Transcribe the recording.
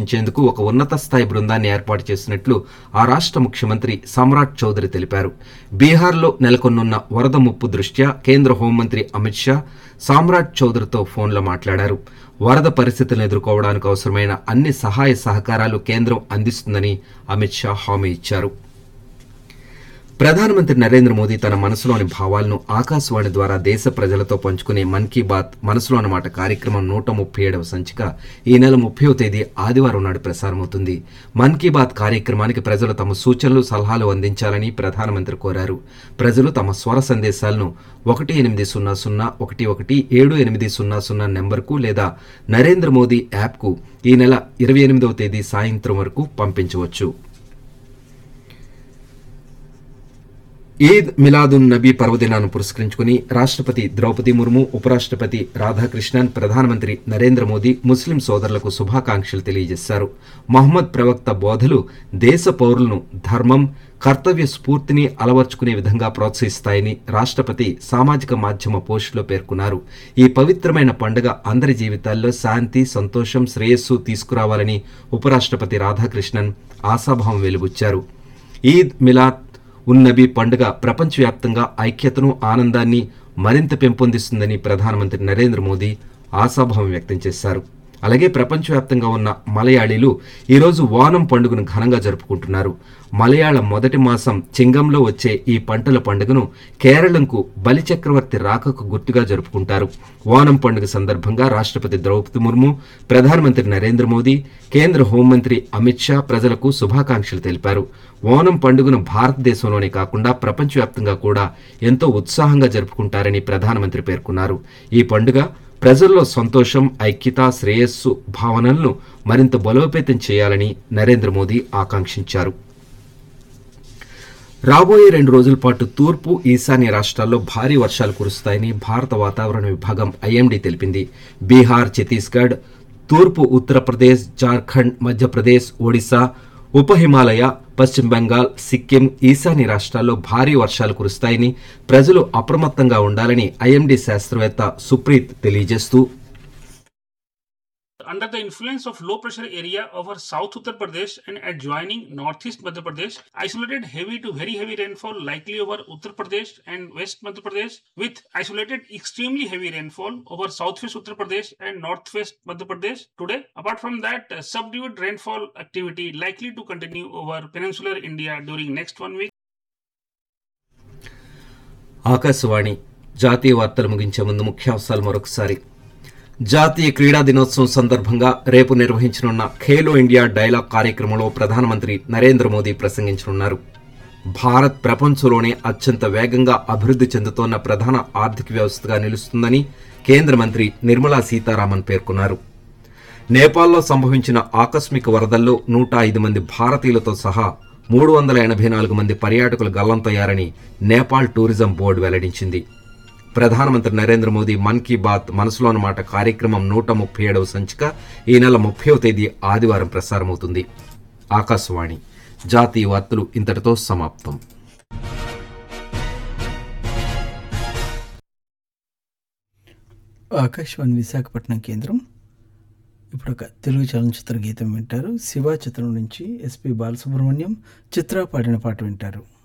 సమీక్షించేందుకు ఒక ఉన్నత స్థాయి బృందాన్ని ఏర్పాటు చేసినట్లు ఆ రాష్ట్ర ముఖ్యమంత్రి సమ్రాట్ చౌదరి తెలిపారు బీహార్లో నెలకొన్నున్న వరద ముప్పు దృష్ట్యా కేంద్ర హోంమంత్రి అమిత్ షా సామ్రాట్ చౌదరితో ఫోన్లో మాట్లాడారు వరద పరిస్థితులను ఎదుర్కోవడానికి అవసరమైన అన్ని సహాయ సహకారాలు కేంద్రం అందిస్తుందని అమిత్ షా హామీ ఇచ్చారు ప్రధానమంత్రి నరేంద్ర మోదీ తన మనసులోని భావాలను ఆకాశవాణి ద్వారా దేశ ప్రజలతో పంచుకునే మన్ కీ బాత్ మనసులోని మాట కార్యక్రమం నూట ముప్పై ఏడవ సంచిక ఈ నెల ముప్పైవ తేదీ ఆదివారం నాడు ప్రసారమవుతుంది మన్ కీ బాత్ కార్యక్రమానికి ప్రజలు తమ సూచనలు సలహాలు అందించాలని ప్రధానమంత్రి కోరారు ప్రజలు తమ స్వర సందేశాలను ఒకటి ఎనిమిది సున్నా సున్నా ఒకటి ఒకటి ఏడు ఎనిమిది సున్నా సున్నా నెంబర్కు లేదా నరేంద్ర మోదీ యాప్కు ఈ నెల ఇరవై ఎనిమిదవ తేదీ సాయంత్రం వరకు పంపించవచ్చు ఈద్ మిలాదున్ నబీ పర్వదినాన్ని పురస్కరించుకుని రాష్ట్రపతి ద్రౌపది ముర్ము ఉపరాష్ట్రపతి రాధాకృష్ణన్ ప్రధానమంత్రి నరేంద్ర మోదీ ముస్లిం సోదరులకు శుభాకాంక్షలు తెలియజేశారు మహమ్మద్ ప్రవక్త బోధలు దేశ పౌరులను ధర్మం కర్తవ్య స్ఫూర్తిని అలవర్చుకునే విధంగా ప్రోత్సహిస్తాయని రాష్ట్రపతి సామాజిక మాధ్యమ పోస్టులో పేర్కొన్నారు ఈ పవిత్రమైన పండుగ అందరి జీవితాల్లో శాంతి సంతోషం శ్రేయస్సు తీసుకురావాలని ఉపరాష్ట్రపతి రాధాకృష్ణన్ ఆశాభావం వెలుబుచ్చారు ఈద్ మిలాద్ ఉన్నబీ పండుగ ప్రపంచవ్యాప్తంగా ఐక్యతను ఆనందాన్ని మరింత పెంపొందిస్తుందని ప్రధానమంత్రి నరేంద్ర మోదీ ఆశాభావం వ్యక్తం చేశారు అలాగే ప్రపంచవ్యాప్తంగా ఉన్న మలయాళీలు ఈరోజు ఓనం పండుగను ఘనంగా జరుపుకుంటున్నారు మలయాళ మొదటి మాసం చింగంలో వచ్చే ఈ పంటల పండుగను కేరళంకు బలిచక్రవర్తి రాకకు గుర్తుగా జరుపుకుంటారు ఓనం పండుగ సందర్భంగా రాష్ట్రపతి ద్రౌపది ముర్ము ప్రధానమంత్రి నరేంద్ర మోదీ కేంద్ర హోంమంత్రి అమిత్ షా ప్రజలకు శుభాకాంక్షలు తెలిపారు ఓనం పండుగను భారతదేశంలోనే కాకుండా ప్రపంచవ్యాప్తంగా కూడా ఎంతో ఉత్సాహంగా జరుపుకుంటారని ప్రధానమంత్రి పేర్కొన్నారు ఈ పండుగ ప్రజల్లో సంతోషం ఐక్యత శ్రేయస్సు భావనలను మరింత బలోపేతం చేయాలని నరేంద్ర మోదీ ఆకాంక్షించారు రాబోయే రెండు రోజుల పాటు తూర్పు ఈశాన్య రాష్ట్రాల్లో భారీ వర్షాలు కురుస్తాయని భారత వాతావరణ విభాగం ఐఎండీ తెలిపింది బీహార్ ఛత్తీస్గఢ్ తూర్పు ఉత్తరప్రదేశ్ జార్ఖండ్ మధ్యప్రదేశ్ ఒడిశా ఉప హిమాలయ పశ్చిమ బెంగాల్ సిక్కిం ఈశాన్య రాష్ట్రాల్లో భారీ వర్షాలు కురుస్తాయని ప్రజలు అప్రమత్తంగా ఉండాలని ఐఎండీ శాస్త్రవేత్త సుప్రీత్ తెలియజేస్తూ under the influence of low pressure area over South Uttar Pradesh and adjoining Northeast Madhya Pradesh, isolated heavy to very heavy rainfall likely over Uttar Pradesh and West Madhya Pradesh, with isolated extremely heavy rainfall over Southwest Uttar Pradesh and Northwest Madhya Pradesh today. Apart from that, uh, subdued rainfall activity likely to continue over peninsular India during next one week. Akashvani జాతీయ వార్తలు ముగించే ముందు ముఖ్యాంశాలు మరొకసారి జాతీయ క్రీడా దినోత్సవం సందర్భంగా రేపు నిర్వహించనున్న ఖేలో ఇండియా డైలాగ్ కార్యక్రమంలో ప్రధానమంత్రి నరేంద్ర మోదీ ప్రసంగించనున్నారు భారత్ ప్రపంచంలోనే అత్యంత వేగంగా అభివృద్ధి చెందుతోన్న ప్రధాన ఆర్థిక వ్యవస్థగా నిలుస్తుందని కేంద్ర మంత్రి నిర్మలా సీతారామన్ పేర్కొన్నారు నేపాల్లో సంభవించిన ఆకస్మిక వరదల్లో నూట ఐదు మంది భారతీయులతో సహా మూడు వందల ఎనభై నాలుగు మంది పర్యాటకులు గల్లంతయ్యారని నేపాల్ టూరిజం బోర్డు వెల్లడించింది ప్రధానమంత్రి నరేంద్ర మోదీ మన్ కీ బాత్ మనసులోని మాట కార్యక్రమం నూట ముప్పై ఏడవ సంచిక ఈ నెల ముప్పైవ తేదీ ఆదివారం ప్రసారమవుతుంది ఆకాశవాణి జాతీయ వార్తలు ఇంతటితో సమాప్తం ఆకాశవాణి విశాఖపట్నం కేంద్రం ఇప్పుడు ఒక తెలుగు చలనచిత్ర గీతం వింటారు శివ చిత్రం నుంచి ఎస్పి బాలసుబ్రహ్మణ్యం చిత్ర పాడిన పాట వింటారు